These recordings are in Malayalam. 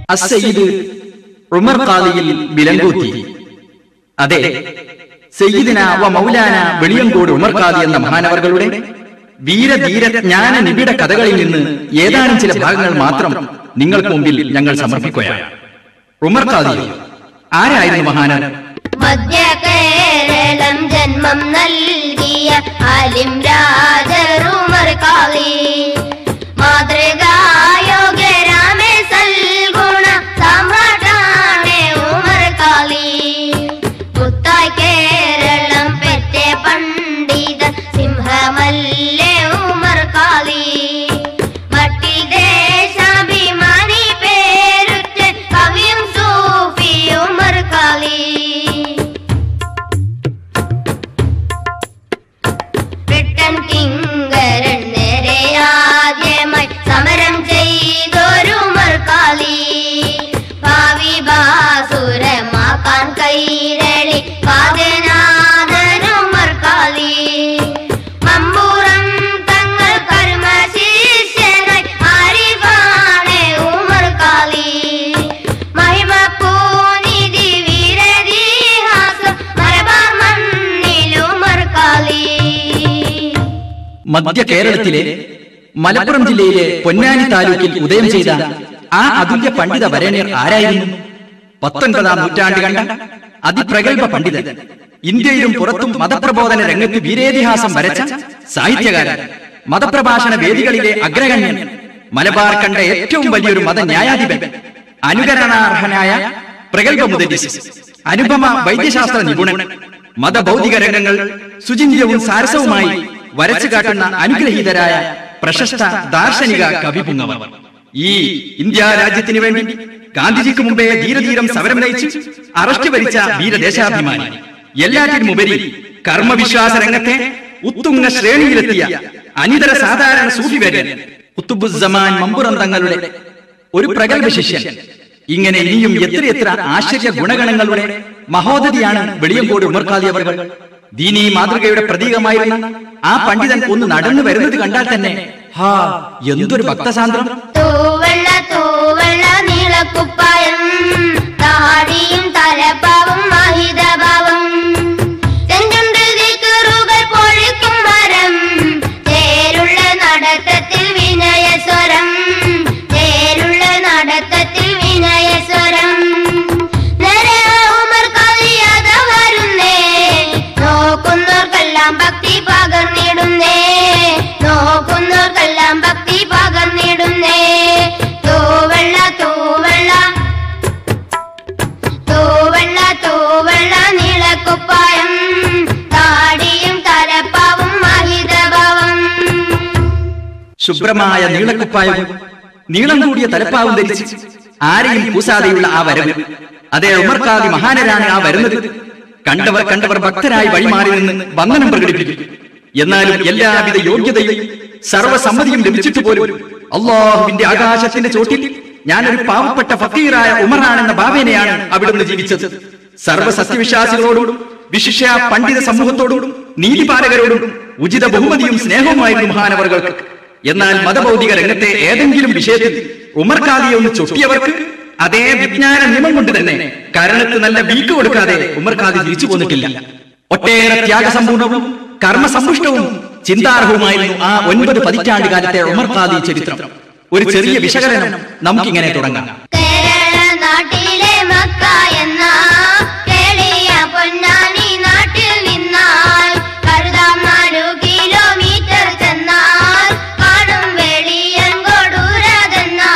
അസയ്യിദ് ഉമർ ഖാദിയിൽ വിലങ്കൂത്തി അതെ സയ്യിദിന വ മൗലാന വെളിയങ്കോട് ഉമർ ഖാദി എന്ന മഹാനവർകളുടെ വീരധീര ജ്ഞാന നിബിഡ കഥകളിൽ നിന്ന് ഏതാനും ചില ഭാഗങ്ങൾ മാത്രം നിങ്ങൾക്ക് മുമ്പിൽ ഞങ്ങൾ സമർപ്പിക്കുകയാണ് ഉമർ ഖാദി ആരായിരുന്നു മഹാനർ മധ്യ കേരളം ജന്മം നൽകിയ ആലിം രാജറുമർ കാളി മാതൃകായോഗ്യരാമേ സൽഗുണ സാമ്രാട്ടാണേ ഉമർ കാളി മുത്തായി കേരളം പെറ്റ പണ്ഡിത സിംഹമല്ലേ ഉമർ കാളി മട്ടിൽ ദേശാഭിമാനി പേരുറ്റ കവിയും സൂഫി ഉമർ കാളി ബ്രിട്ടൻ കിങ്കരൻ നേരെ ആദ്യമായി സമരം ചെയ്തൊരു മർക്കാലി ഭാവി ബാസുരമാക്കാൻ കൈരളി പാതനാഥനും മർക്കാലി മമ്പൂറം തങ്ങൾ കർമ്മ ശിഷ്യനായി ആരിഫാണ് ഉമർ കാളി മഹിമ പൂനിധി വീരതിഹാസം മലബാർ മണ്ണിലുമർ കാളി മധ്യ കേരളത്തിലെ മലപ്പുറം ജില്ലയിലെ പൊന്നാനി താലൂക്കിൽ ഉദയം ചെയ്ത ആ അതുല്യ പണ്ഡിത വരേണ്യർ ആരായിരുന്നു പത്തൊൻപതാം നൂറ്റാണ്ട് കണ്ട അതിപ്രഗത്ഭ പണ്ഡിതൻ ഇന്ത്യയിലും പുറത്തും മതപ്രബോധന രംഗത്ത് വീരേതിഹാസം വരച്ച സാഹിത്യകാരൻ മതപ്രഭാഷണ വേദികളിലെ അഗ്രഗണ്യൻ മലബാർ കണ്ട ഏറ്റവും വലിയൊരു മത ന്യായാധിപൻ അനുകരണാർഹനായ പ്രഗത്ഭ മുദരിസ് അനുപമ വൈദ്യശാസ്ത്ര നിപുണൻ മതഭൗതിക രംഗങ്ങൾ സുചിന്യവും സാരസവുമായി വരച്ചു കാട്ടുന്ന അനുഗ്രഹീതരായ പ്രശസ്ത ദാർശനിക കവിപുങ്ങവർ ഈ ഇന്ത്യ രാജ്യത്തിന് വേണ്ടി ഗാന്ധിജിക്ക് മുമ്പേ ധീരധീരം സമരം നയിച്ച് അറസ്റ്റ് ഭരിച്ച വീരദേശാഭിമാനി എല്ലാറ്റിനുമുപരി കർമ്മവിശ്വാസ രംഗത്തെ ഉത്തുംഗ ശ്രേണിയിലെത്തിയ അനിതര സാധാരണ സൂഫി വര്യൻ കുത്തുബുസമാൻ മമ്പുറം തങ്ങളുടെ ഒരു പ്രഗത്ഭ ശിഷ്യൻ ഇങ്ങനെ ഇനിയും എത്രയെത്ര ആശ്ചര്യ ഗുണഗണങ്ങളുടെ മഹോദതിയാണ് വെളിയങ്കോട് ഉമർഖാദി അവർ ദീനീ മാതൃകയുടെ പ്രതീകമായിരുന്ന ആ പണ്ഡിതൻ ഒന്ന് നടന്നു വരുന്നത് കണ്ടാൽ തന്നെ ഹാ എന്തൊരു ഭക്തസാന്ദ്രം തൂവെള്ള തൂവെള്ള നീളക്കുപ്പായം താടിയും തലപ്പാവും മഹിതഭാവം ചെഞ്ചുണ്ടിൽ ദിക്റുകൾ പൊഴിക്കും മരം ചേരുള്ള നടത്തത്തിൽ വിനയസ്വരം ചേരുള്ള നടത്തത്തിൽ വിനയസ്വരം നേരെ ഉമർ കവിയത വരുന്നേ നോക്കുന്നവർക്കെല്ലാം ഭക്തി പകർന്നിടുന്നേ നോക്കുന്നവർക്കെല്ലാം ഭക്തി പകർന്നിടുന്നേ തൂവെള്ള തൂവെള്ള തൂവെള്ള തൂവെള്ള നീളക്കുപ്പായം താടിയും തലപ്പാവും മഹിതഭാവം ശുഭ്രമായ നീളക്കുപ്പായവും നീളം കൂടിയ തലപ്പാവും ധരിച്ച് ആരെയും കൂസാതെയുള്ള ആ വരവ് അതേ ഉമർക്കാദി മഹാനരാണ് ആ വരുന്നത് കണ്ടവർ കണ്ടവർ ഭക്തരായി വഴിമാറി നിന്ന് വന്ദനം പ്രകടിപ്പിക്കും എന്നാലും എല്ലാവിധ യോഗ്യതയും സർവസമ്മതിയും ലഭിച്ചിട്ട് പോലും അള്ളാഹുവിന്റെ ആകാശത്തിന്റെ ചോട്ടിൽ ഞാനൊരു പാവപ്പെട്ട ഫക്കീറായ ഉമറാണെന്ന ഭാവേനയാണ് അവിടുന്ന് ജീവിച്ചത് സർവ്വ സത്യവിശ്വാസികളോടും വിശിഷ്യ പണ്ഡിത സമൂഹത്തോടും നീതിപാലകരോടും ഉചിത ബഹുമതിയും സ്നേഹവുമായിരുന്നു മഹാനവറുകൾക്ക് എന്നാൽ മതഭൗതിക രംഗത്തെ ഏതെങ്കിലും വിഷയത്തിൽ ഉമർഖാദിയെ ഒന്ന് ചൊട്ടിയവർക്ക് അതേ വിജ്ഞാന നിയമം കൊണ്ട് തന്നെ കാരണത്ത് നല്ല വീക്ക് കൊടുക്കാതെ ഉമർഖാദി തിരിച്ചു പോന്നിട്ടില്ല ഒട്ടേറെ ത്യാഗസമ്പൂർണവും കർമ്മസമ്പുഷ്ടവും ചിന്താർഹവുമായിരുന്നു ആ ഒൻപത് പതിറ്റാണ്ട് കാലത്തെ ഉമർഖാദി ചരിത്രം ഒരു ചെറിയ വിശകലനം നമുക്കിങ്ങനെ തുടങ്ങാം കേരള നാട്ടിലെ മക്ക എന്ന കേളിയ പൊന്നാനി നാട്ടിൽ നിന്നാൽ കരുതാം നാലു കിലോമീറ്റർ ചെന്നാൽ കാണും വെളിയൻ കൊടൂരതെന്നാ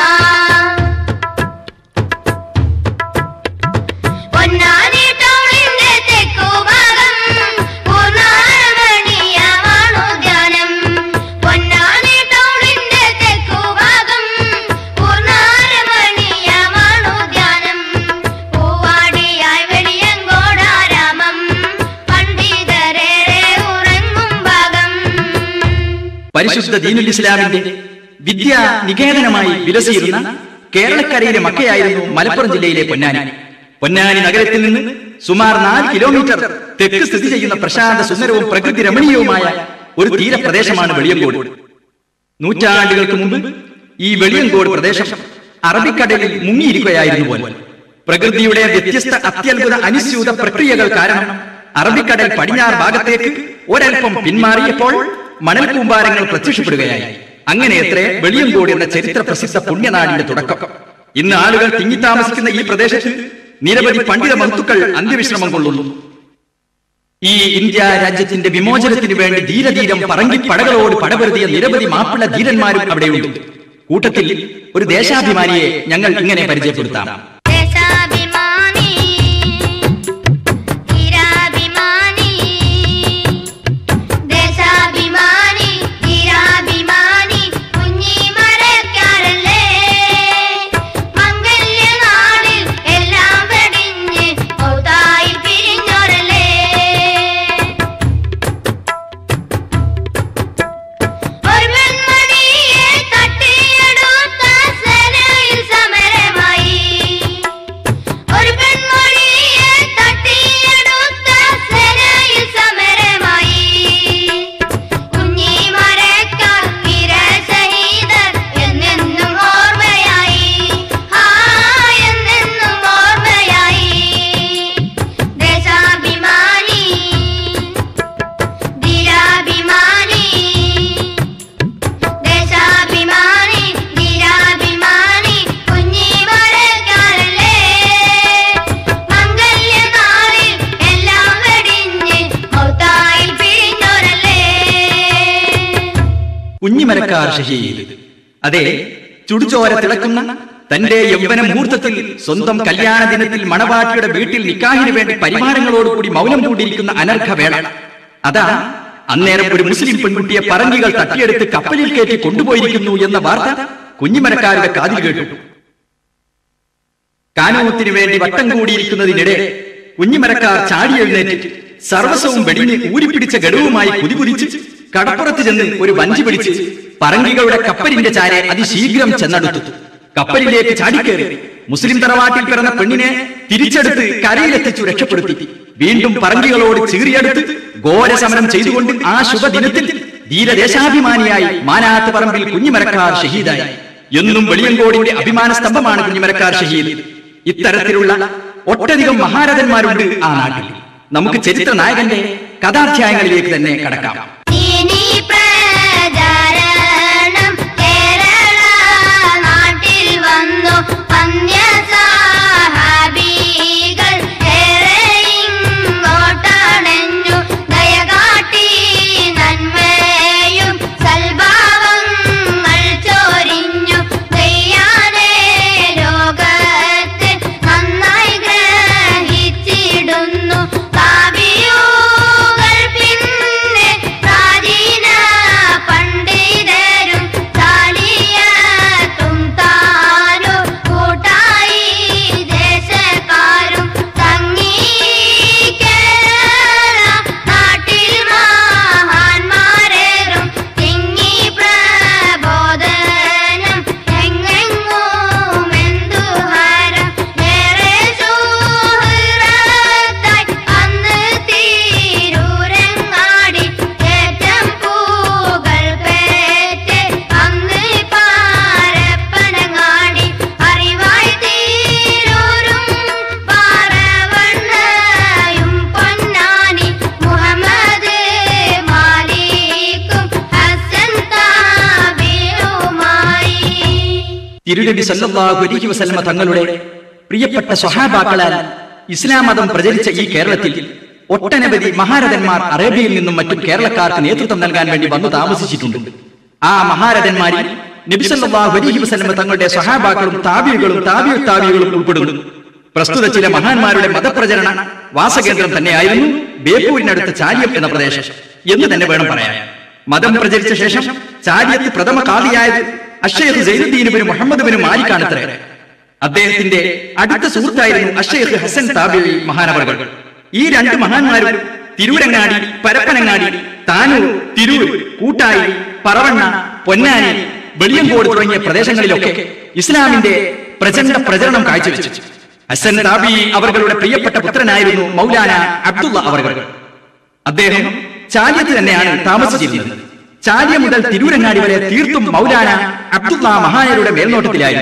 പൊന്നാനി ടൗണിന്റെ തെക്കുഭാഗം പൂർണ്ണാരമണീയമാണു ധ്യാനം പൊന്നാനി ടൗണിന്റെ തെക്കുഭാഗം പൂർണ്ണാരമണീയമാണു ധ്യാനം പൂവാടിയായി വെളിയങ്കോടാരാമം പണ്ഡിതരേറെ ഉറങ്ങും ഭാഗം പരിശുദ്ധ ദീനുൽ ഇസ്ലാമിന്റെ വിദ്യാ നികേതനമായി വിലസിയിരുന്ന കേരളക്കരയിലെ മക്കയായിരുന്നു മലപ്പുറം ജില്ലയിലെ പൊന്നാനി പൊന്നാനി നഗരത്തിൽ നിന്ന് സുമാർ നാല് കിലോമീറ്റർ തെക്ക് സ്ഥിതി ചെയ്യുന്ന പ്രശാന്ത സുന്ദരവും പ്രകൃതി രമണീയവുമായ ഒരു തീരപ്രദേശമാണ് വെളിയങ്കോട് നൂറ്റാണ്ടുകൾക്ക് മുമ്പ് ഈ വെളിയങ്കോട് പ്രദേശം അറബിക്കടലിൽ മുങ്ങിയിരിക്കുകയായിരുന്നു പോലെ പ്രകൃതിയുടെ വ്യത്യസ്ത അത്യത്ഭുത അനുസ്യൂത പ്രക്രിയകൾ കാരണം അറബിക്കടൽ പടിഞ്ഞാറ് ഭാഗത്തേക്ക് ഒരൽപ്പം പിന്മാറിയപ്പോൾ മണൽ കൂമ്പാരങ്ങൾ പ്രത്യക്ഷപ്പെടുകയായി അങ്ങനെ എത്രേ വെളിയങ്കോട് എന്ന ചരിത്ര പ്രസിദ്ധ പുണ്യനാടിന്റെ തുടക്കം ഇന്ന് ആളുകൾ തിങ്ങിത്താമസിക്കുന്ന ഈ പ്രദേശത്ത് നിരവധി പണ്ഡിത മഹത്തുക്കൾ അന്ത്യവിശ്രമം കൊള്ളുന്നു ഈ ഇന്ത്യ രാജ്യത്തിന്റെ വിമോചനത്തിന് വേണ്ടി ധീരധീരം പറങ്കി പടകളോട് പടപെറുതിയ നിരവധി മാപ്പിള ധീരന്മാരും അവിടെയുണ്ട് കൂട്ടത്തിൽ ഒരു ദേശാഭിമാനിയെ ഞങ്ങൾ ഇങ്ങനെ പരിചയപ്പെടുത്താം ദേശാഭിമാനി ധീരാഭിമാനി ദേശാഭിമാനി ധീരാഭിമാനി കുഞ്ഞി മരക്കാരല്ലേ മംഗല്യനാളിൽ എല്ലാം വെടിഞ്ഞ് ഔതായി പിരിഞ്ഞോരല്ലേ ഒരു പെൺമണിയെ തട്ടിയെടുത്ത സേനയിൽ സമരമായി ഒരു പെൺമണിയെ തട്ടിയെടുത്ത സേനയിൽ സമരമായി കുഞ്ഞി മരക്കാർ വീരശഹീദർ എന്നെന്നും ഓർമ്മയായി ആ എന്നെന്നും ഓർമ്മയായി ദേശാഭിമാനി ധീരാഭിമാനി ദേശാഭിമാനി ധീരാഭിമാനി കുഞ്ഞി മരക്കാരല്ലേ മംഗല്യനാളിൽ എല്ലാം വെടിഞ്ഞ് മൗത്തായി പിരിഞ്ഞോരല്ലേ കുഞ്ഞിമരക്കാർ ഷഹീദ് അതെ ചുടുചോര തിളക്കുന്ന തന്റെ യൗവന മുഹൂർത്തത്തിൽ സ്വന്തം കല്യാണ ദിനത്തിൽ മണവാട്ടിയുടെ വീട്ടിൽ നിക്കാഹിന് വേണ്ടി പരിവാരങ്ങളോടുകൂടി മൗനം കൂടിയിരിക്കുന്ന അനർഘവേള അതാ അന്നേരം ഒരു മുസ്ലിം പെൺകുട്ടിയെ പറങ്കികൾ തട്ടിയെടുത്ത് കപ്പലിൽ കയറ്റി കൊണ്ടുപോയിരിക്കുന്നു എന്ന വാർത്ത കുഞ്ഞിമരക്കാരുടെ കാതിൽ കേട്ടു കാനോത്തിന് വേണ്ടി വട്ടം കൂടിയിരിക്കുന്നതിനിടെ കുഞ്ഞിമരക്കാർ ചാടി എഴുന്നേറ്റ് സർവസ്വവും വെടിഞ്ഞ് ഊരിപ്പിടിച്ച ഗഡുവുമായി കുതികുതിച്ച് കടപ്പുറത്ത് ചെന്ന് ഒരു വഞ്ചി പിടിച്ച് പറങ്കികളുടെ കപ്പലിന്റെ ചാരെ അതിശീഘ്രം ചെന്നടുത്തു കപ്പലിലേക്ക് ചാടിക്കേറി മുസ്ലിം തറവാട്ടിൽ പിറന്ന പെണ്ണിനെ തിരിച്ചെടുത്ത് കരയിലെത്തിച്ചു രക്ഷപ്പെടുത്തി വീണ്ടും പറങ്കികളോട് ചീറിയെടുത്ത് ഘോര സമരം ചെയ്തുകൊണ്ട് ആ ശുഭദിനത്തിൽ ധീരദേശാഭിമാനിയായി മാനാത്ത് പറമ്പിൽ കുഞ്ഞിമരക്കാർ ഷഹീദായി എന്നും വെളിയങ്കോടിന്റെ അഭിമാന സ്തംഭമാണ് കുഞ്ഞിമരക്കാർ ഷഹീദ് ഇത്തരത്തിലുള്ള ഒട്ടധികം മഹാരഥന്മാരുണ്ട് ആ നാട്ടിൽ നമുക്ക് ചരിത്ര നായകന്റെ കഥാധ്യായങ്ങളിലേക്ക് തന്നെ കടക്കാം ഇനി പ്രചാരണം കേരള നാട്ടിൽ വന്നു പന്യസാഹാബികൾ ഏറെ ഇങ്ങോട്ടണഞ്ഞു ദയകാട്ടി നന്മയും സൽഭാവങ്ങൾ ചോരിഞ്ഞു ദയ്യാനേ ലോകത്ത് നന്നായി ഗ്രഹിച്ചിടുന്നു കാവ്യൂകൾ പിന്നെ പ്രാചീന പണ്ഡിതരും ചാലിയത്തും താനും കൂട്ടായി ദേശക്കാരും തങ്ങി കേരള നാട്ടിൽ മഹാന്മാരേറും തിങ്ങി പ്രബോധനം എങ്ങെങ്ങും എന്തുഹാരം ഏറെ സുഹൃത്തായി അന്ന് തീരൂരങ്ങാടി ഏറ്റം പൂകൾ പേറ്റ് അന്ന് പാരപ്പനങ്ങാടി അറിവായി തീരൂരും പാറവണ്ണയും പൊന്നാനി മുഹമ്മദ് മാലിക്കും ഹസൻ താബിയുമായി തിരുനബി സല്ലല്ലാഹു അലൈഹി വസല്ലമ തങ്ങളുടെ പ്രിയപ്പെട്ട സ്വഹാബാക്കളാൽ ഇസ്ലാം മതം പ്രചരിച്ച ഈ കേരളത്തിൽ ഒട്ടനവധി മഹാരഥന്മാർ അറേബ്യയിൽ നിന്നും മറ്റും കേരളക്കാർക്ക് നേതൃത്വം നൽകാൻ വേണ്ടി വന്നു താമസിച്ചിട്ടുണ്ട് ആ മഹാരഥന്മാരിൽ നബി സല്ലല്ലാഹു അലൈഹി വസല്ലമ തങ്ങളുടെ സ്വഹാബാക്കളും താബികളും താബിയു താബികളും ഉൾപ്പെടുന്നു പ്രസ്തുത ചില മഹാന്മാരുടെ മതപ്രചരണ വാസകേന്ദ്രം തന്നെയായിരുന്നു ബേപ്പൂരിനടുത്ത ചാലിയം എന്ന പ്രദേശം എന്ന് തന്നെ വേണം പറയാൻ മതം പ്രചരിച്ച ശേഷം ചാലിയത്ത് പ്രഥമ കാതിയായത് അഷേഖ് സൈനുദ്ദീനുബിന് മുഹമ്മദ് ബിന് മാലിക്കാണത്രേ അദ്ദേഹത്തിന്റെ അടുത്ത സുഹൃത്തായിരുന്നു അഷേഖ് ഹസൻ താബിഴി മഹാനവർകൾ ഈ രണ്ട് മഹാന്മാരും തിരൂരങ്ങാടി പരപ്പനങ്ങാടി താനൂർ തിരൂർ കൂട്ടായി പറവണ്ണ പൊന്നാനി വെളിയങ്കോട് തുടങ്ങിയ പ്രദേശങ്ങളിലൊക്കെ ഇസ്ലാമിന്റെ പ്രചണ്ഡ പ്രചരണം കാഴ്ചവെച്ചു ഹസൻ താബി അവர்களுടെ പ്രിയപ്പെട്ട പുത്രനായിരുന്നു മൗലാന അബ്ദുള്ള അവർകൾ അദ്ദേഹം ചാലിയത്ത് തന്നെയാണ് താമസിച്ചിരുന്നത് ചാലിയ മുതൽ തിരൂരങ്ങാടി വരെ തീർത്തും മൗലാന അബ്ദുള്ള മഹാനരുടെ മേൽനോട്ടത്തിലായിരുന്നു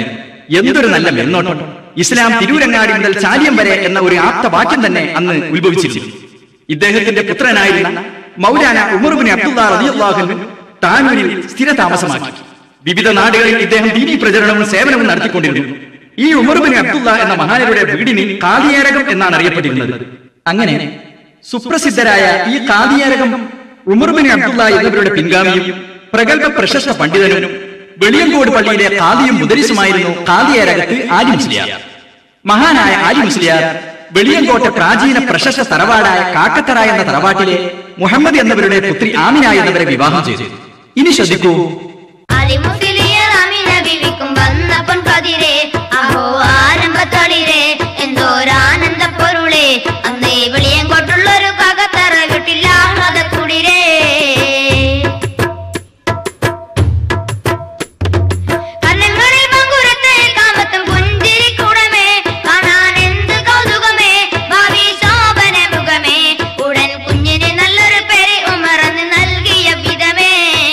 എന്തൊരു നല്ല മേൽനോട്ടം ഇസ്ലാം തിരൂരങ്ങാടി മുതൽ ചാലിയം വരെ എന്ന ഒരു ആപ്ത വാക്യം തന്നെ അന്ന് ഉത്ഭവിച്ചിരുന്നു ഇദ്ദേഹത്തിന്റെ പുത്രനായിരുന്ന മൗലാന ഉമർബിൻ അബ്ദുള്ള റളിയല്ലാഹു താനൂരിൽ സ്ഥിര താമസമാക്കി വിവിധ നാടുകളിൽ ഇദ്ദേഹം ദീനീ പ്രചരണവും സേവനവും നടത്തിക്കൊണ്ടിരുന്നു ഈ ഉമർബിൻ അബ്ദുള്ള എന്ന മഹാനരുടെ വീടിന് കാതിയേരകം എന്നാണ് അറിയപ്പെട്ടിരുന്നത് അങ്ങനെ സുപ്രസിദ്ധരായ ഈ കാതിയേരകം ഉമർബിൻ അബ്ദുള്ള എന്നിവരുടെ പിൻഗാമിയും പ്രഗത്ഭ പ്രശസ്ത പണ്ഡിതനും വെളിയങ്കോട് പള്ളിയിലെ കാദിയും മുദരിസുമായിരുന്നു കാതിയേരകത്ത് ആലി മുസ്ലിയാർ മഹാനായ ആലി മുസ്ലിയാർ വെളിയങ്കോട്ടെ പ്രാചീന പ്രശസ്ത തറവാടായ കാക്കത്തറ എന്ന തറവാട്ടിലെ മുഹമ്മദ് എന്നവരുടെ പുത്രി ആമിന എന്നവരെ വിവാഹം ചെയ്തു ഇനി ശ്രദ്ധിക്കൂ അലിമുസിലിയർ അമിന ബിവിക്കും വന്നപ്പൻ കതിരെ അഹോ ആരംഭത്തളിരെ എന്തോരാനന്ദ പൊരുളെ അന്നേ വെളിയങ്കോട്ടുള്ളൊരു കകത്തറ വിട്ടില്ലാഹ്ലാദ കുളിരേ കണ്ണങ്ങളിൽ മങ്കുരത്തെ കാമത്തും പുഞ്ചിരി കൂടമേ കാണാൻ എന്ത് കൗതുകമേ ഭാവി ശോഭന മുഖമേ ഉടൻ കുഞ്ഞിന് നല്ലൊരു പേര് ഉമറന്ന് നൽകിയ വിധമേ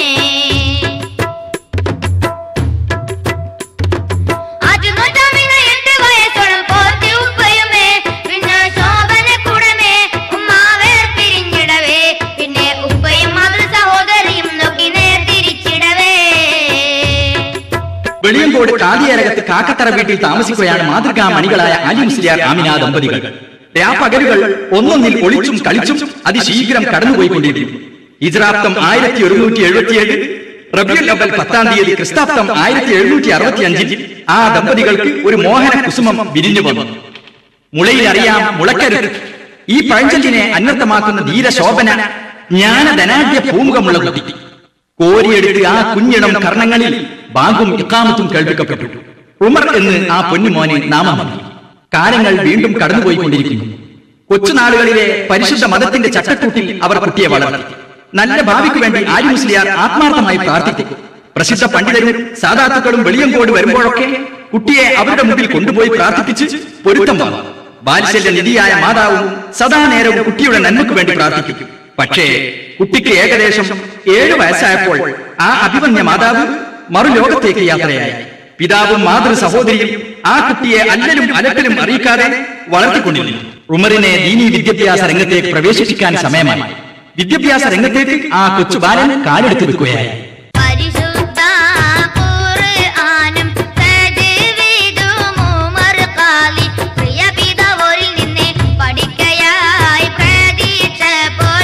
ആറ്റുനൂറ്റാമിന എട്ട് വയസ്സോളം പോറ്റി ഉപ്പയുമേ പിന്നെ ശോഭന കൂടമേ ഉമ്മാവേർ പിരിഞ്ഞിടവേ പിന്നെ ഉപ്പയും മാതൃ സഹോദരിയും നോക്കി നേർ തിരിച്ചിടവേ വെളിയങ്കോട് കാതിയേരകത്ത് കാക്കത്തറ വീട്ടിൽ താമസിക്കുകയാണ് മാതൃകാ മണികളായ അലി മുസ്ലിയാർ ആമിന ദമ്പതികൾ രാപ്പകലുകൾ ഒന്നൊന്നിൽ ഒളിച്ചും കളിച്ചും അതിശീഘ്രം കടന്നുപോയിക്കൊണ്ടിരിക്കും ഇജ്രാപ്തം ആയിരത്തി ഒരുന്നൂറ്റി എഴുപത്തിയേഴ് റബിയുൽ അവൽ പത്താം തീയതി ക്രിസ്താബ്ദം ആയിരത്തി എഴുന്നൂറ്റി അറുപത്തി അഞ്ചിൽ ആ ദമ്പതികൾക്ക് ഒരു മോഹന കുസുമം വിരിഞ്ഞു വന്നു മുളയിൽ അറിയാം മുളക്കരുത് ഈ പഴഞ്ചൊല്ലിനെ അന്വർത്ഥമാക്കുന്ന ധീരശോഭന ജ്ഞാനധനാഢ്യ പൂമുഖമുള്ള കുട്ടി കോരിയെടുത്ത് ആ കുഞ്ഞിടം കർണങ്ങളിൽ ബാഗും ഇക്കാമത്തും കേൾപ്പിക്കപ്പെട്ടു ഉമർ എന്ന് ആ പൊന്നുമോനെ നാമം നൽകി കാലങ്ങൾ വീണ്ടും കടന്നുപോയിക്കൊണ്ടിരിക്കുന്നു കൊച്ചുനാളുകളിലെ പരിശുദ്ധ മതത്തിന്റെ ചട്ടക്കൂട്ടിൽ അവർ കുട്ടിയെ വളർത്തി നല്ല ഭാവിക്ക് വേണ്ടി ആര്യ മുസ്ലിയാർ ആത്മാർത്ഥമായി പ്രാർത്ഥിക്കും പ്രസിദ്ധ പണ്ഡിതരും സാധാത്തുക്കളും വെളിയങ്കോട് വരുമ്പോഴൊക്കെ കുട്ടിയെ അവരുടെ മുമ്പിൽ കൊണ്ടുപോയി പ്രാർത്ഥിപ്പിച്ച് പൊരുത്തം വാങ്ങും ബാലിശല്യ നിധിയായ മാതാവും സദാ നേരവും കുട്ടിയുടെ നന്മയ്ക്ക് വേണ്ടി പ്രാർത്ഥിക്കും പക്ഷേ കുട്ടിക്ക് ഏകദേശം ഏഴു വയസ്സായപ്പോൾ ആ അഭിമന്യ മാതാവ് മറുലോകത്തേക്ക് യാത്രയായി പിതാവും മാതൃ സഹോദരിയും ആ കുട്ടിയെ അല്ലലും അലക്കലും അറിയിക്കാതെ വളർത്തിക്കൊണ്ടിരുന്നു ഉമറിനെ ദീനീ വിദ്യാഭ്യാസ രംഗത്തേക്ക് പ്രവേശിപ്പിക്കാൻ സമയമായി വിദ്യാഭ്യാസ രംഗത്തേക്ക് ആ കൊച്ചു ബാലൻ കാലെടുത്ത് വെക്കുകയായി പരിശുദ്ധ ഖുർആനും തജ്വീദും ഉമർ ഖാലി പ്രിയ പിതാവോരിൽ നിന്ന് പഠിക്കയായി പ്രതീക്ഷ പോൽ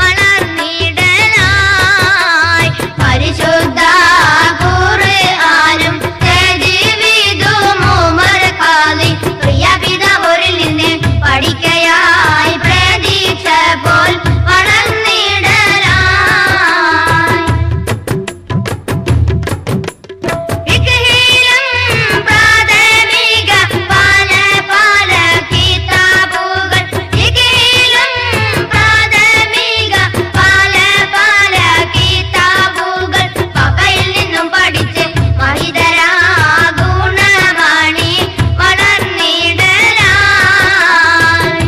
വളർന്നിടലായി പരിശുദ്ധ ഖുർആനും തജ്വീദും ഉമർ ഖാലി പ്രിയ പിതാവോരിൽ നിന്ന് പഠിക്കയായി പ്രതീക്ഷ പോൽ വളർന്നിടലായി വിഗ്രഹീലം പ്രാഥമിക പല പല കിതാബുകൾ വിഗ്രഹീലം പ്രാഥമിക പല പല കിതാബുകൾ പപ്പയിൽ നിന്നും പഠിച്ച് മഹിതരാ ഗുണമണി വളർന്നിടലായി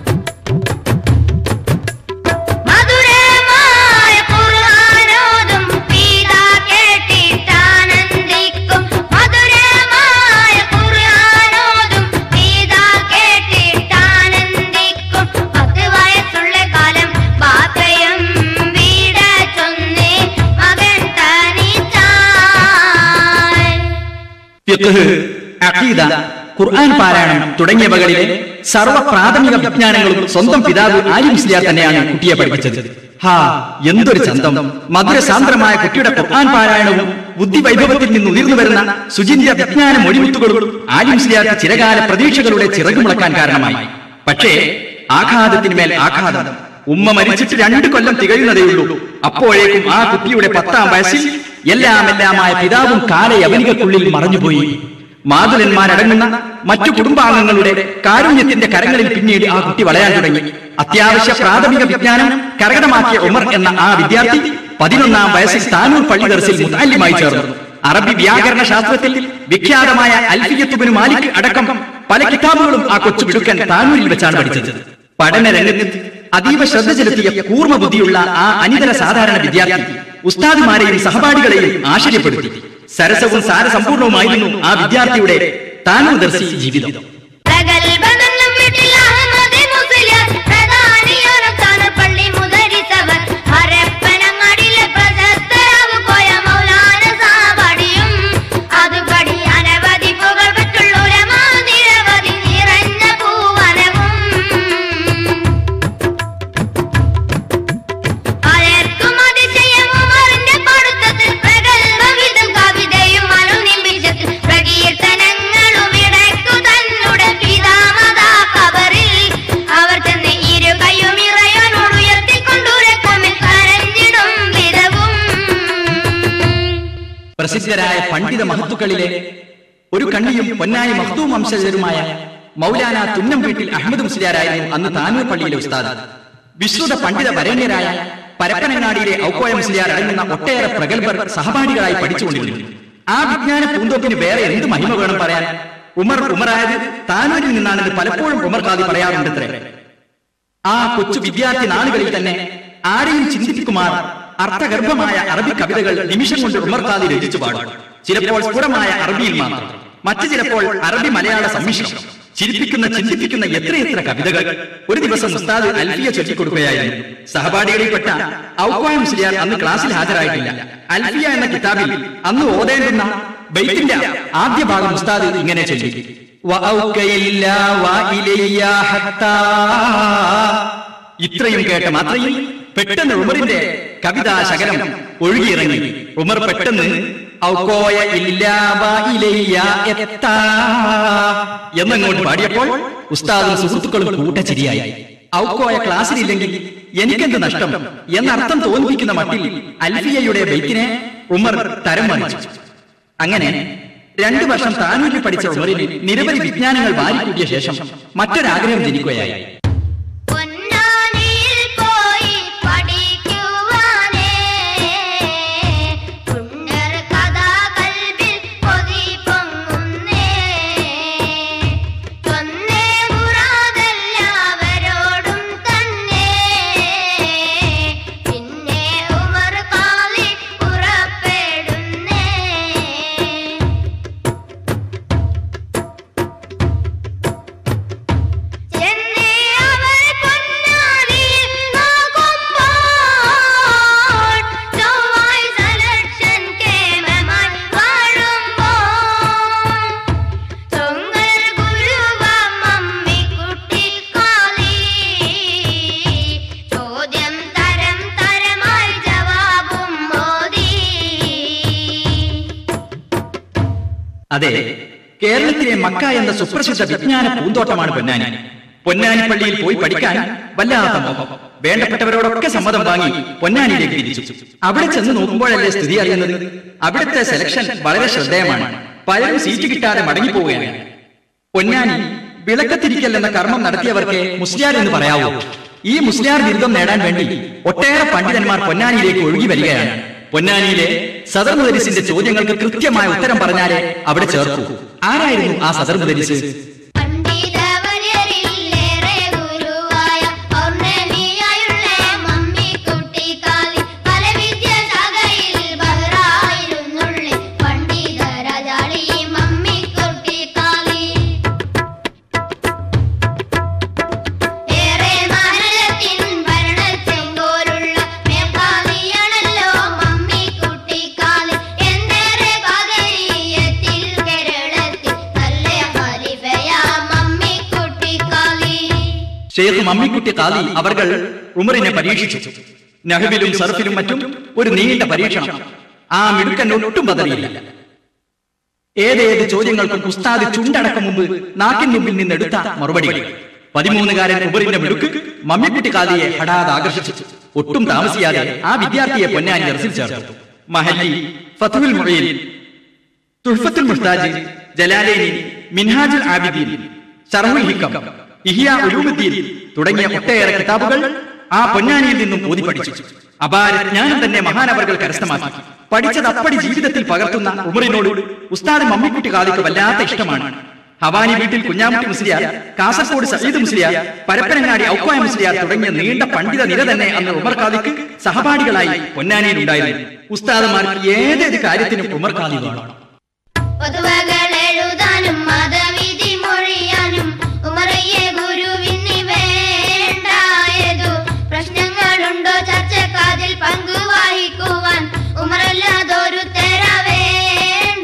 മധുരമായ ഖുർആനോതും പിതാ കേട്ടിട്ടാനന്ദിക്കും മധുരമായ ഖുർആനോതും പിതാ കേട്ടിട്ടാനന്ദിക്കും പത്ത് വയസ്സുള്ള കാലം ബാപ്പയും വീട ചൊന്ന് മകൻ തനിച്ചാൻ ഫിഖ്ഹ്, അഖീദ, ഖുർആൻ പാരായണം തുടങ്ങിയവകളിലെ സർവ്വ പ്രാഥമിക വിജ്ഞാനങ്ങളും സ്വന്തം പിതാവ് ആലി മുസ്ലിയാർ തന്നെയാണ് കുട്ടിയെ പഠിപ്പിച്ചത് ഹാ എന്തൊരു ചന്തം മധുരസാന്ദ്രമായ കുട്ടിയുടെ ഖുർആൻ പാരായണവും ബുദ്ധി വൈഭവത്തിൽ നിന്ന് ഉയർന്നു വരുന്ന സുചിന്ത വിജ്ഞാന മൊഴിമുത്തുകളും ആലി മുസ്ലിയാർക്ക് ചിരകാല പ്രതീക്ഷകളുടെ ചിറകുമുളക്കാൻ കാരണമായി പക്ഷേ ആഘാതത്തിന്മേൽ ആഘാതം ഉമ്മ മരിച്ചിട്ട് രണ്ട് കൊല്ലം തികയുന്നതേയുള്ളൂ അപ്പോഴേക്കും ആ കുട്ടിയുടെ പത്താം വയസ്സിൽ എല്ലാം എല്ലാമായ പിതാവും കാലയവനികക്കുള്ളിൽ മറഞ്ഞുപോയി മാതുലന്മാരടങ്ങുന്ന മറ്റു കുടുംബാംഗങ്ങളുടെ കാരുണ്യത്തിന്റെ കരങ്ങളിൽ പിന്നീട് ആ കുട്ടി വളയാൻ തുടങ്ങി അത്യാവശ്യ പ്രാഥമിക വിജ്ഞാനം കരകതമാക്കിയ ഉമർ എന്ന ആ വിദ്യാർത്ഥി പതിനൊന്നാം വയസ്സിൽ താനൂർ പള്ളി ദർസിൽ മുത്താലിമായി ചേർന്നു അറബി വ്യാകരണ ശാസ്ത്രത്തിൽ വിഖ്യാതമായ അൽഫിയത്തുബിന് മാലിക് അടക്കം പല കിതാബുകളും ആ കൊച്ചു മിടുക്കൻ താനൂരിൽ വെച്ചാണ് പഠിച്ചത് പഠന രംഗത്ത് അതീവ ശ്രദ്ധ ചെലുത്തിയ കൂർമ്മ ബുദ്ധിയുള്ള ആ അനിതര സാധാരണ വിദ്യാർത്ഥി ഉസ്താദുമാരെയും സഹപാഠികളെയും ആശ്ചര്യപ്പെടുത്തി സരസവും സാരസമ്പൂർണവുമായിരുന്നു ആ വിദ്യാർത്ഥിയുടെ താനൂദർശി ജീവിതം പ്രഗൽഭനെന്നും വീട്ടിൽ അഹമ്മദ് മുസ്ലിയാർ പ്രധാനിയാരും താനപ്പള്ളി മുതരിച്ചവർ ഹരപ്പനങ്ങാടിയിലെ പ്രശസ്തരാവ് പോയ മൗലാന സാവടിയും അതുപടി അനവധി പുകൾ പെട്ടുള്ളൂരമാ നിരവധി നിറഞ്ഞ പൂവനവും പലർക്കും അതിശയം ഉമറിന്റെ പഠിത്തത്തിൽ പ്രഗൽഭവിധം കവിതയും അനുനിമിഷത്തിൽ പ്രകീർത്തനങ്ങളും ഇടയ്ക്കു തന്നുടെ പിതാമതാ കബറിൽ അവർ ചെന്ന് ഇരു കൈയും ഇറയോനോട് ഉയർത്തിക്കൊണ്ടുരക്കുമിൽ കരഞ്ഞിടും വിധവും പ്രസിദ്ധരായ പണ്ഡിത മഹത്തുക്കളിലെ ഒരു കണ്ണിയും പൊന്നായി മഹ്തൂം വംശജരുമായ മൗലാന തുന്നം വീട്ടിൽ അഹമ്മദ് മുസ്ലിയാരായിരുന്നു അന്ന് താനൂർ പള്ളിയിലെ ഉസ്താദ് വിശ്രുത പണ്ഡിത വരണ്യരായ പരപ്പനങ്ങാടിയിലെ ഔക്കോയ മുസ്ലിയാർ അടങ്ങുന്ന ഒട്ടേറെ പ്രഗത്ഭർ സഹപാഠികളായി പഠിച്ചുകൊണ്ടിരുന്നു ആ വിജ്ഞാന പൂന്തോപ്പിന് വേറെ എന്ത് മഹിമ വേണം പറയാൻ ഉമർ ഉമറായത് താനൂരിൽ നിന്നാണെന്ന് പലപ്പോഴും ഉമർ കാതി പറയാറുണ്ടത്രേ ആ കൊച്ചു വിദ്യാർത്ഥി നാളുകളിൽ തന്നെ ആരെയും ചിന്തിപ്പിക്കുമാർ അർത്ഥഗർഭമായ അറബി കവിതകൾ നിമിഷം കൊണ്ട് ഉമർ ഖാദി രചിച്ചു പാടും ചിലപ്പോൾ സ്ഫുടമായ അറബിയിൽ മാത്രം മറ്റു ചിലപ്പോൾ അറബി മലയാള സമ്മിശ്രം ചിരിപ്പിക്കുന്ന ചിന്തിപ്പിക്കുന്ന എത്രയെത്ര കവിതകൾ ഒരു ദിവസം ഉസ്താദ് അൽഫിയ ചൊല്ലിക്കൊടുക്കുകയായിരുന്നു സഹപാഠികളിൽപ്പെട്ട ഔക്കോയ മുസ്ലിയാർ അന്ന് ക്ലാസ്സിൽ ഹാജരായിട്ടില്ല അൽഫിയ എന്ന കിതാബിൽ അന്ന് ഓതേണ്ടുന്ന ബൈത്തിന്റെ ആദ്യ ഭാഗം ഉസ്താദ് ഇങ്ങനെ ചൊല്ലി വഔക്കയില്ല വഇലയ്യ ഹത്താ. ഇത്രയും കേട്ട മാത്രയിൽ പെട്ടെന്ന് ഉമറിന്റെ കവിതാ ശകലം ഒഴുകിയിറങ്ങി ഉമർ പെട്ടെന്ന് ഔക്കോയ ഇല്ല വഇലയ്യ എത്താ എന്നങ്ങോട്ട് പാടിയപ്പോൾ ഉസ്താദും സുഹൃത്തുക്കളും കൂട്ടച്ചിരിയായി ഔക്കോയ ക്ലാസ്സിലില്ലെങ്കിൽ എനിക്കെന്ത് നഷ്ടം എന്നർത്ഥം തോന്നിപ്പിക്കുന്ന മട്ടിൽ അൽഫിയയുടെ ബൈക്കിനെ ഉമർ തരം വഹിച്ചു അങ്ങനെ രണ്ടു വർഷം താനൂരിൽ പഠിച്ച ഉമറിന് നിരവധി വിജ്ഞാനങ്ങൾ വാരിക്കൂട്ടിയ ശേഷം മറ്റൊരാഗ്രഹം ജനിക്കുകയായി പൊന്നാനിയിൽ പോയി പഠിക്കുവാനേ പുണ്യർ കഥാ കൽബിൽ കൊതി പൊങ്ങുന്നേ ചൊന്നേ മുറാദെല്ലാവരോടും തന്നെ പിന്നെ ഉമർ കാലി പുറപ്പെടുന്നേ ചെന്നൈ അവർ പൊന്നാനിയിൽ നോക്കുമ്പോൾ ചൊവ്വാഴ്ച ലക്ഷൻ കേമമായി വാഴുമ്പോൾ തൊങ്ങൽ ഗുരുവ മമ്മിക്കുട്ടി കാളി ചോദ്യം തരം തരമായി ജവാബും മോദി അതെ കേരളത്തിലെ മക്ക എന്ന സുപ്രസിദ്ധ വിജ്ഞാന പൂന്തോട്ടമാണ് പൊന്നാനി പൊന്നാനി പള്ളിയിൽ പോയി പഠിക്കാൻ വല്ലാത്ത മോഹം വേണ്ടപ്പെട്ടവരോടൊക്കെ സമ്മതം വാങ്ങി പൊന്നാനിയിലേക്ക് തിരിച്ചു അവിടെ ചെന്ന് നോക്കുമ്പോഴല്ലേ സ്ഥിതി അറിയുന്നത് അവിടുത്തെ സെലക്ഷൻ വളരെ ശ്രദ്ധേയമാണ് പലരും സീറ്റ് കിട്ടാതെ മടങ്ങിപ്പോവുകയാണ് പൊന്നാനി വിളക്കത്തിരിക്കൽ എന്ന കർമ്മം നടത്തിയവർക്ക് മുസ്ലിയാർ എന്ന് പറയാവൂ ഈ മുസ്ലിയാർ ബിരുദം നേടാൻ വേണ്ടി ഒട്ടേറെ പണ്ഡിതന്മാർ പൊന്നാനിയിലേക്ക് ഒഴുകി വരികയാണ് പൊന്നാനിയിലെ സദർ മുദരിസിന്റെ ചോദ്യങ്ങൾക്ക് കൃത്യമായ ഉത്തരം പറഞ്ഞാലേ അവിടെ ചേർക്കൂ ആരായിരുന്നു ആ സദർ മുദരിസ് പണ്ഡിതവര്യരിലേറെ ഗുരുവായ പൗർണമിയായുള്ള മമ്മിക്കുട്ടി കാലി പല വിദ്യാശാഖയിൽ ബഹ്റായിരുന്നുള്ളി പണ്ഡിത രാജാളി മമ്മിക്കുട്ടി കാലി ഏറെ മഹലത്തിൻ ഭരണച്ചെങ്കോലുള്ള മേൽക്കാലിയാണല്ലോ മമ്മിക്കുട്ടി കാലി എന്തേറെ പകരീയത്തിൽ കേരളത്തിൽ നല്ല ഖലീഫയാ മമ്മിക്കുട്ടി കാലി ഷെയ്ഖ് മമ്മിക്കുട്ടി കാലി അവർകൾ ഉമറിനെ പരീക്ഷിച്ചു നഹബിലും സർഫിലും മറ്റും ഒരു നീണ്ട പരീക്ഷണം ആ മിടുക്കൻ ഒട്ടും പതറിയില്ല ഏതേത് ചോദ്യങ്ങൾക്കും ഉസ്താദ് ചുണ്ടടക്കം മുമ്പ് നാട്ടിൻ മുമ്പിൽ നിന്നെടുത്ത മറുപടികൾ പതിമൂന്നുകാരൻ ഉമറിന്റെ മിടുക്ക് മമ്മിക്കുട്ടി കാലിയെ ഹഠാത് ആകർഷിച്ചു ഒട്ടും താമസിയാതെ ആ വിദ്യാർത്ഥിയെ പൊന്നാനി ദർസിൽ ചേർത്തു മഹല്ലി ഫതുൽ മുഴയിൽ തുഹഫത്തുൽ മുസ്താജ് ജലാലേനി മിൻഹാജുൽ ആബിദീൻ ഷറഹുൽ ഹിക്കം ഇഹിയ ഉലൂമുദ്ദീൻ തുടങ്ങിയ ഒട്ടേറെ കിതാബുകൾ ആ പൊന്നാനിയിൽ നിന്നും ഓതി പഠിച്ചു അപാര ജ്ഞാനം തന്നെ മഹാനവറുകൾ കരസ്ഥമാക്കി പഠിച്ചത് അപ്പടി ജീവിതത്തിൽ പകർത്തുന്ന ഉമറിനോട് ഉസ്താദ് മമ്മിക്കുട്ടി കാലിക്ക് വല്ലാത്ത ഇഷ്ടമാണ് ഹവാനി വീട്ടിൽ കുഞ്ഞാമുട്ടി മുസ്ലിയാർ കാസർഗോഡ് സയ്യിദ് മുസ്ലിയാർ പരപ്പനങ്ങാടി ഔക്കോയ മുസ്ലിയാർ തുടങ്ങിയ നീണ്ട പണ്ഡിത നിര തന്നെ അന്ന് ഉമർ ഖാദിക്ക് സഹപാഠികളായി പൊന്നാനിയിൽ ഉണ്ടായിരുന്നു ഉസ്താദമാർക്ക് ഏതേത് കാര്യത്തിനും ഉമർ ഖാദി വേണം പൊതുവകൾ എഴുതാനും മതവിധി മൊഴിയാനും ഉമറയ്യ ഗുരുവിന് വേണ്ടായതു പ്രശ്നങ്ങളുണ്ടോ ചർച്ചക്കാതിൽ പങ്കുവഹിക്കുവാൻ ഉമറല്ലാതൊരു തെര വേണ്ട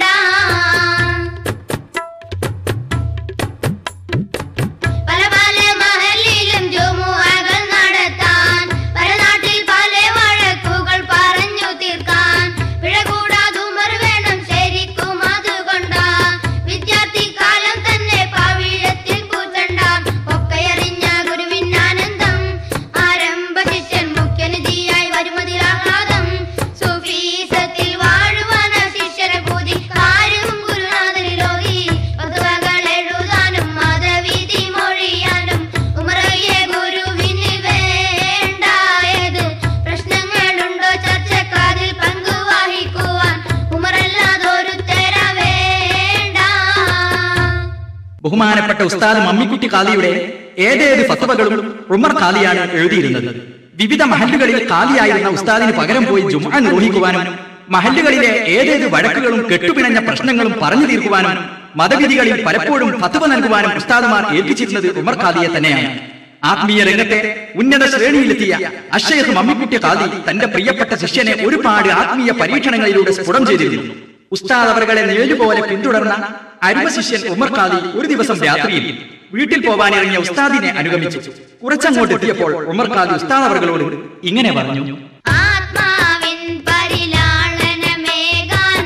പല പല മഹലിലും ജുമുഅകൾ നടത്താൻ പല നാട്ടിൽ പല വഴക്കുകൾ പറഞ്ഞു തീർക്കാൻ പിഴ കൂടാതെ ഉമർ വേണം ശരിക്കും അതുകൊണ്ടാ വിദ്യാർത്ഥി കാലം തന്നെ പവിഴത്തിൽ പൂച്ചണ്ട ഒക്കെയറിഞ്ഞ ഗുരുവിൻ ആനന്ദം ആരംഭ ശിഷ്യൻ മുഖ്യനിധിയായി വരുമതിലാഹ്ലാദം സുഫീസത്തിൽ വാഴുവാന ശിഷ്യരെ പൂതി കാര്യം ഗുരുനാഥനിലോകി പതുവകൾ എഴുതാനും മതവിധി മൊഴിയാനും ഉമറയ്യ ഗുരുവിന് വേണ്ടായത് പ്രശ്നങ്ങളുണ്ടോ ചർച്ചക്കാരിൽ പങ്കുവഹിക്കുവാൻ ഉമറല്ലാതൊരു തെര വേണ്ട ബഹുമാനപ്പെട്ട ഉസ്താദ് മമ്മിക്കുട്ടി ഖാദിയുടെ ഏതേത് ഫത്വകളും ഉമർ ഖാദിയാണ് എഴുതിയിരുന്നത് വിവിധ മഹല്ലുകളിൽ ഖാദിയായിരുന്ന ഉസ്താദിന് പകരം പോയി ജുമ നിർവഹിക്കുവാനും മഹല്ലുകളിലെ ഏതേത് വഴക്കുകളും കെട്ടുപിണഞ്ഞ പ്രശ്നങ്ങളും പറഞ്ഞു തീർക്കുവാനും മതവിധികളിൽ പലപ്പോഴും ഫത്വ നൽകുവാനും ഉസ്താദുമാർ ഏൽപ്പിച്ചിരുന്നത് ഉമർ ഖാദിയെ തന്നെയാണ് ആത്മീയ രംഗത്തെ ഉന്നത ശ്രേണിയിലെത്തിയ അഷേഖ് മമ്മിക്കുട്ടി ഖാദി തന്റെ പ്രിയപ്പെട്ട ശിഷ്യനെ ഒരുപാട് ആത്മീയ പരീക്ഷണങ്ങളിലൂടെ സ്ഫുടം ചെയ്തിരുന്നു ഉസ്താദ് അവരുടെ നിഴലുപോലെ പിന്തുടർന്ന അരുമ ശിഷ്യൻ ഉമർ ഖാദി ഒരു ദിവസം രാത്രിയിൽ വീട്ടിൽ പോവാനിറങ്ങിയ ഉസ്താദിനെ അനുഗമിച്ചു കുറച്ചങ്ങോട്ട് എത്തിയപ്പോൾ ഉമർ ഖാദി ഉസ്താദ് അവர்களോട് ഇങ്ങനെ പറഞ്ഞു ആത്മാവിൻ പരിലാളനമേകാൻ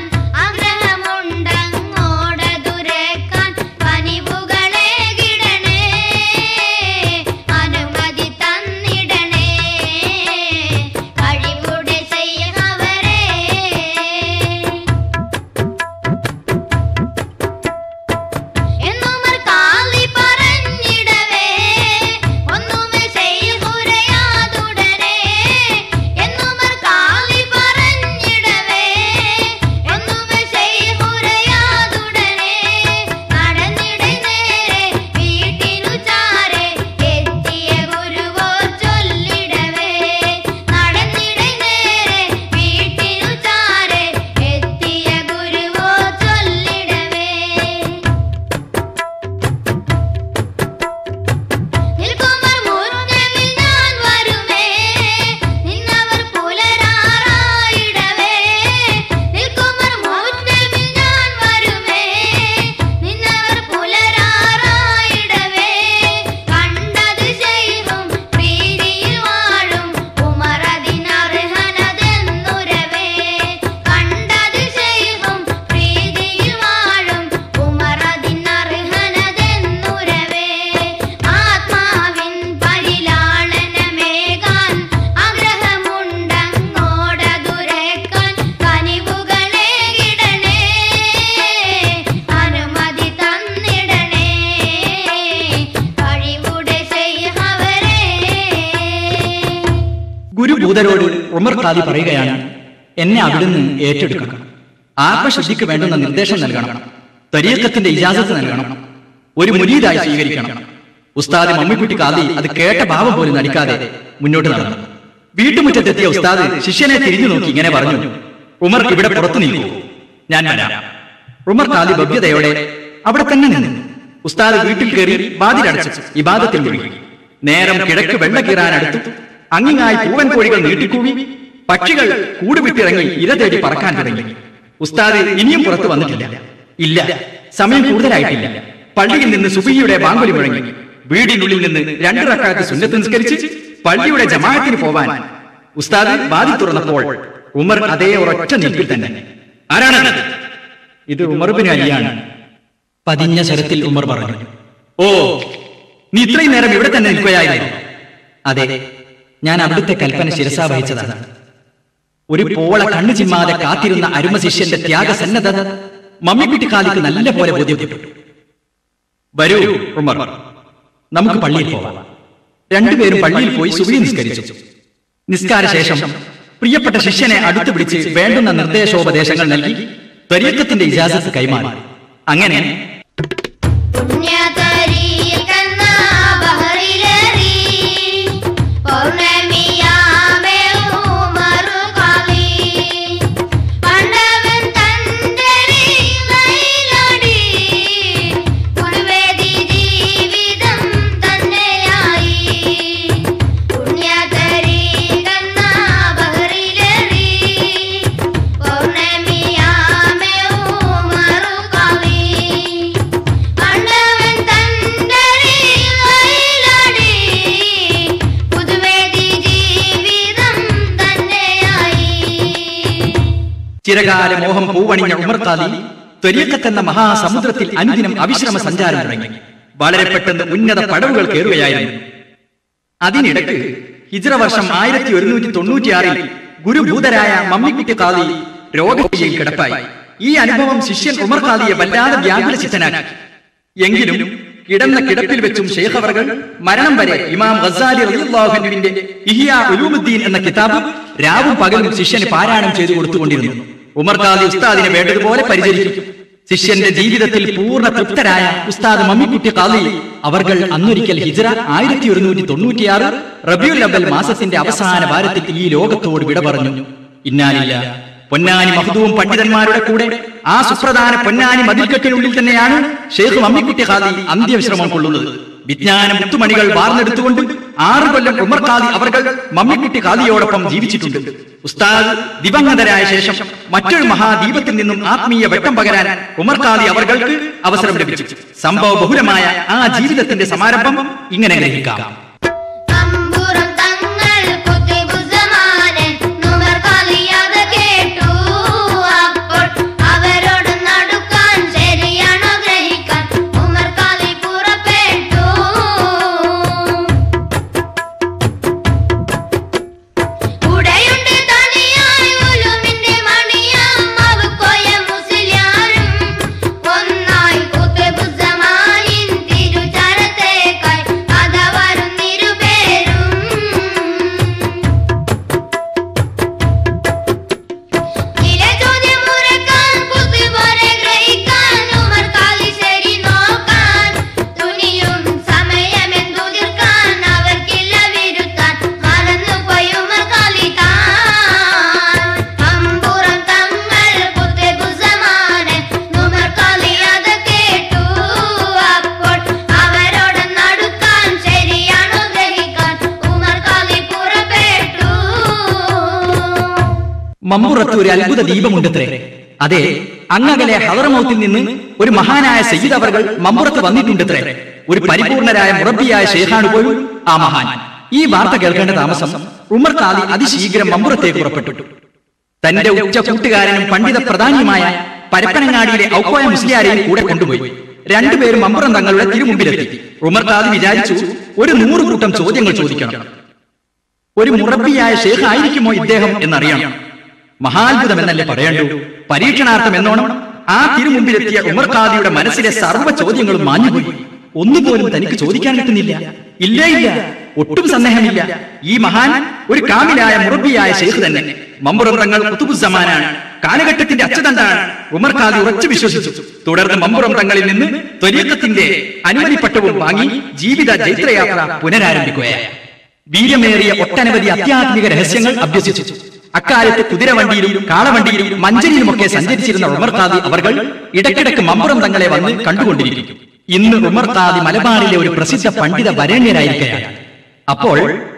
ആഗ്രഹമുണ്ടങ്ങോടതുരക്കാൻ കനിവുകളെ കിടണേ അനുമതി തന്നിടണേ കഴിവുടെ ചെയ്യവരെ എന്നുമർ കാളി പറഞ്ഞിടവേ ഒന്നുമേ ചെയ്യുറയാതുടനെ എന്നുമർ കാളി പറഞ്ഞിടവേ ഒന്നുമേ ചെയ്യുറയാതുടനെ നടന്നിട നേരെ വീട്ടിനു ചാരെ എത്തിയ ഗുരുവോ ചൊല്ലിടവേ നടന്നിട നേരെ വീട്ടിനു ചാരെ എത്തിയ ഗുരുവോ ചൊല്ലിടവേ നിൽക്കുമർ മുന്നമിൽ ഞാൻ വരുമേ നിന്നവർ പുലരാറായിടവേ നിൽക്കുമർ മുന്നമിൽ ഞാൻ വരുമേ നിന്നവർ പുലരാറായിടവേ കണ്ടത് ചെയ്യും പ്രീതിയിൽ വാഴും ഉമറതിനർഹനതെന്നുരവേ കണ്ടത് ചെയ്യും പ്രീതിയിൽ വാഴും ഉമറതിനർഹനതെന്നുരവേ ആത്മാവിൻ പരിലാളനമേകാൻ ആഗ്രഹമുണ്ടങ്ങോടതുരക്കാൻ കനിവുകളെ കിടണേ അനുമതി തന്നിടണേ കഴിവുടെ ചെയ്യവരേ ഗുരുഭൂതരോട് ഉമർ ഖാദി പറയുകയാണ് എന്നെ അവിടുന്ന് ഏറ്റെടുക്കണം ആത്മശുദ്ധിക്ക് വേണ്ടുന്ന നിർദ്ദേശം നൽകണം തരീക്കത്തിന്റെ ഇജാസത്ത് നൽകണം ഒരു മുരീതായി സ്വീകരിക്കണം ഉസ്താദ് മമ്മിക്കുട്ടി ഖാദി അത് കേട്ട ഭാവം പോലും നടിക്കാതെ മുന്നോട്ട് നടന്നു വീട്ടുമുറ്റത്തെത്തിയ ഉസ്താദ് ശിഷ്യനെ തിരിഞ്ഞു നോക്കി ഇങ്ങനെ പറഞ്ഞു ഉമർ ഇവിടെ പുറത്തു നിൽക്കൂ ഞാൻ വരാം ഉമർ ഖാദി ഭവ്യതയോടെ അവിടെ തന്നെ നിന്നു ഉസ്താദ് വീട്ടിൽ കയറി വാതിലടച്ചു ഇബാദത്തിൽ മുഴുകി നേരം കിഴക്ക് വെള്ള കീറാനടുത്തു അങ്ങിങ്ങായി പൂവൻ കോഴികൾ നീട്ടിക്കൂവി പക്ഷികൾ കൂട് വിട്ടിറങ്ങി ഇര തേടി പറക്കാൻ തുടങ്ങി ഉസ്താദ് ഇനിയും പുറത്തു വന്നിട്ടില്ല ഇല്ല സമയം കൂടുതലായിട്ടില്ല പള്ളിയിൽ നിന്ന് സുബിയുടെ ബാങ്കുലി മുഴങ്ങി വീടിനുള്ളിൽ നിന്ന് രണ്ട് റക്കാത്ത് സുന്നത്ത് നിസ്കരിച്ച് പള്ളിയുടെ ജമാഅത്തിന് പോവാൻ ഉസ്താദ് വാതി തുറന്നപ്പോൾ ഉമർ അതേ ഒരൊറ്റ നിൽപ്പിൽ തന്നെ ആരാണ് ഇത് ഉമർബിന് അലിയാണ് പതിഞ്ഞ സ്വരത്തിൽ ഉമർ പറഞ്ഞു ഓ നീ ഇത്രയും നേരം ഇവിടെ തന്നെ നിൽക്കുകയായിരുന്നു അതെ ഞാൻ അവിടുത്തെ കൽപ്പന ശിരസാ വഹിച്ചതാണ് ഒരു പോള കണ്ണു ചിമ്മാതെ കാത്തിരുന്ന അരുമ ശിഷ്യന്റെ ത്യാഗസന്നദ്ധത മമ്മിക്കുട്ടി കാലിക്ക് നല്ല പോലെ ബോധ്യപ്പെട്ടു വരൂ ഉമർ നമുക്ക് പള്ളിയിൽ പോവാം രണ്ടുപേരും പള്ളിയിൽ പോയി സുബി നിസ്കരിച്ചു നിസ്കാര ശേഷം പ്രിയപ്പെട്ട ശിഷ്യനെ അടുത്തു പിടിച്ച് വേണ്ടുന്ന നിർദ്ദേശോപദേശങ്ങൾ നൽകി ത്വരീക്കത്തിന്റെ ഇജാസത്ത് കൈമാറി അങ്ങനെ പുണ്യതരിയിൽ കന്ന ബഹറിലേറി പൗർണമിയാമേ ഉമറു കാളി ചിരകാല മോഹം പൂവണിഞ്ഞ ഉമർ ഖാദി ത്വരീക്കത്തെന്ന മഹാസമുദ്രത്തിൽ അനുദിനം അവിശ്രമ സഞ്ചാരം തുടങ്ങി വളരെ പെട്ടെന്ന് ഉന്നത പടവുകൾ കയറുകയായിരുന്നു അതിനിടയ്ക്ക് ഹിജ്റ വർഷം ആയിരത്തി ഒരുന്നൂറ്റി തൊണ്ണൂറ്റിയാറിൽ ഗുരുഭൂതരായ മമ്മിക്കുട്ടി ഖാദി രോഗശയ്യയിൽ കിടപ്പായി ഈ അനുഭവം ശിഷ്യൻ ഉമർ ഖാദിയെ വല്ലാതെ വ്യാകുലചിത്തനാക്കി എങ്കിലും കിടന്ന കിടപ്പിൽ വെച്ചും ഷെയ്ഖവർകൾ മരണം വരെ ഇമാം ഗസാലി റളിയല്ലാഹുവിന്റെ ഇഹിയ ഉലൂമുദ്ദീൻ എന്ന കിതാബ് രാവും പകലും ശിഷ്യന് പാരായണം ചെയ്തു കൊടുത്തുകൊണ്ടിരുന്നു ഉമർ ഖാദി ഉസ്താദിനെ വേണ്ടതുപോലെ പരിചരിക്കും ശിഷ്യന്റെ ജീവിതത്തിൽ പൂർണ്ണ തൃപ്തരായ ഉസ്താദ് മമ്മിക്കുട്ടി ഖാദി അവർകൾ അന്നൊരിക്കൽ ഹിജ്റ ആയിരത്തി ഒരുന്നൂറ്റി തൊണ്ണൂറ്റിയാറ് റബിയുൽ അവൽ മാസത്തിന്റെ അവസാന വാരത്തിൽ ഈ ലോകത്തോട് വിട പറഞ്ഞു ഇന്നാലില്ല പൊന്നാനി മഹദൂം പണ്ഡിതന്മാരുടെ കൂടെ ആ സുപ്രധാന പൊന്നാനി മതിൽക്കെട്ടിനുള്ളിൽ തന്നെയാണ് ഷെയ്ഖ് മമ്മിക്കുട്ടി ഖാദി അന്ത്യവിശ്രമം കൊള്ളുന്നത് വിജ്ഞാന മുത്തുമണികൾ വാർന്നെടുത്തുകൊണ്ട് ആറ് കൊല്ലം ഉമർ ഖാദി അവർകൾ മമ്മിക്കുട്ടി ഖാദിയോടൊപ്പം ജീവിച്ചിട്ടുണ്ട് ഉസ്താദ് ദിവംഗതരായ ശേഷം മറ്റൊരു മഹാദീപത്തിൽ നിന്നും ആത്മീയ വെട്ടം പകരാൻ ഉമർ ഖാദി അവർകൾക്ക് അവസരം ലഭിച്ചു സംഭവ ബഹുലമായ ആ ജീവിതത്തിന്റെ സമാരംഭം ഇങ്ങനെ ഗ്രഹിക്കാം അമ്പുറം തങ്ങൾ കുത്തിബുദ്ധമാനൻ നുമർ കളിയത് കേട്ടു അപ്പോൾ അവരോട് നടുക്കാൻ ശരിയാണോ ഗ്രഹിക്കാൻ ഉമർ കളി പുറപ്പെട്ടു ഉടയുണ്ട് തനിയായി ഉലുമിന്റെ മണിയാം അവക്കോയ മുസ്ലിയാരും ഒന്നായി കുത്തിബുദ്ധമാനിൻ തിരുചരത്തേക്കായി അതവരും നിരുപേരും ഇല ചോദ്യമുറക്കാൻ കുത്തിപോരെ ഗ്രഹിക്കാൻ ഉമർ കാലി ശരി നോക്കാൻ തുനിയും സമയമെന്തു തീർക്കാൻ അവർക്കില്ല വിരുത്താൻ മറന്നുപോയി ഉമർ കാലി താൻ അമ്പുറം തങ്ങൾ കുത്തിബുസമാനൻ ഉമർ കാലി അത് കേട്ടു അപ്പോൾ അവരോട് നടുക്കാൻ ശരിയാണോ ഗ്രഹിക്കാൻ ഉമർ കാലി പുറപ്പെട്ടു മമ്പുറത്ത് ഒരു അത്ഭുത ദീപമുണ്ടത്രേ അതെ അങ്ങകലെ ഹദറമൗത്തിൽ നിന്ന് ഒരു മഹാനായ സയ്യിദ് അവർകൾ മമ്പുറത്ത് വന്നിട്ടുണ്ടത്രേ ഒരു പരിപൂർണരായ മുറബിയായ ഷെയ്ഖാണ് പോലും ആ മഹാൻ ഈ വാർത്ത കേൾക്കേണ്ട താമസം ഉമർ ഖാദി അതിശീഘ്രം മമ്പുറത്തേക്ക് പുറപ്പെട്ടു തന്റെ ഉച്ച കൂട്ടുകാരനും പണ്ഡിത പ്രധാനിയുമായ പരപ്പനങ്ങാടിയിലെ ഔക്കോയ മുസ്ലിയാരെയും കൂടെ കൊണ്ടുപോയി രണ്ടുപേരും മമ്പുറം തങ്ങളുടെ തിരുമുമ്പിലെത്തി ഉമർ ഖാദി വിചാരിച്ചു ഒരു നൂറ് കൂട്ടം ചോദ്യങ്ങൾ ചോദിക്കണം ഒരു മുറബിയായ ഷേഖ് ആയിരിക്കുമോ ഇദ്ദേഹം എന്നറിയണം മഹാത്ഭുതം എന്നല്ലേ പറയണ്ടു പരീക്ഷണാർത്ഥം എന്നോണം ആ തിരുമുമ്പിലെത്തിയ ഉമർ ഖാദിയുടെ മനസ്സിലെ സർവ്വ ചോദ്യങ്ങളും മാഞ്ഞുപോയി ഒന്നുപോലും തനിക്ക് ചോദിക്കാൻ കിട്ടുന്നില്ല ഇല്ലേ ഇല്ല ഒട്ടും സന്ദേഹമില്ല ഈ മഹാൻ ഒരു കാമിലായ മുറബിയായ ഷെയ്ഖ് തന്നെ മമ്പുറം തങ്ങൾ കുത്തുബുസമാനാണ് കാലഘട്ടത്തിന്റെ അച്ചതണ്ടാണ് ഉമർ ഖാദി ഉറച്ചു വിശ്വസിച്ചു തുടർന്ന് മമ്പുറം തങ്ങളിൽ നിന്ന് ത്വരീക്കത്തിന്റെ അനുമതിപ്പട്ടവും വാങ്ങി ജീവിത ജൈത്രയാത്ര പുനരാരംഭിക്കുകയായി വീര്യമേറിയ ഒട്ടനവധി അത്യാത്മിക രഹസ്യങ്ങൾ അഭ്യസിച്ചു അക്കാലത്ത് കുതിരവണ്ടിയിലും കാളവണ്ടിയിലും മഞ്ചരിയിലുമൊക്കെ സഞ്ചരിച്ചിരുന്ന ഉമർ ഖാദി അവർകൾ ഇടയ്ക്കിടയ്ക്ക് മമ്പുറം തങ്ങളെ വന്ന് കണ്ടുകൊണ്ടിരിക്കും ഇന്ന് ഉമർ ഖാദി മലബാറിലെ ഒരു പ്രസിദ്ധ പണ്ഡിത വരേണ്യരായിരിക്കുകയാണ് അപ്പോൾ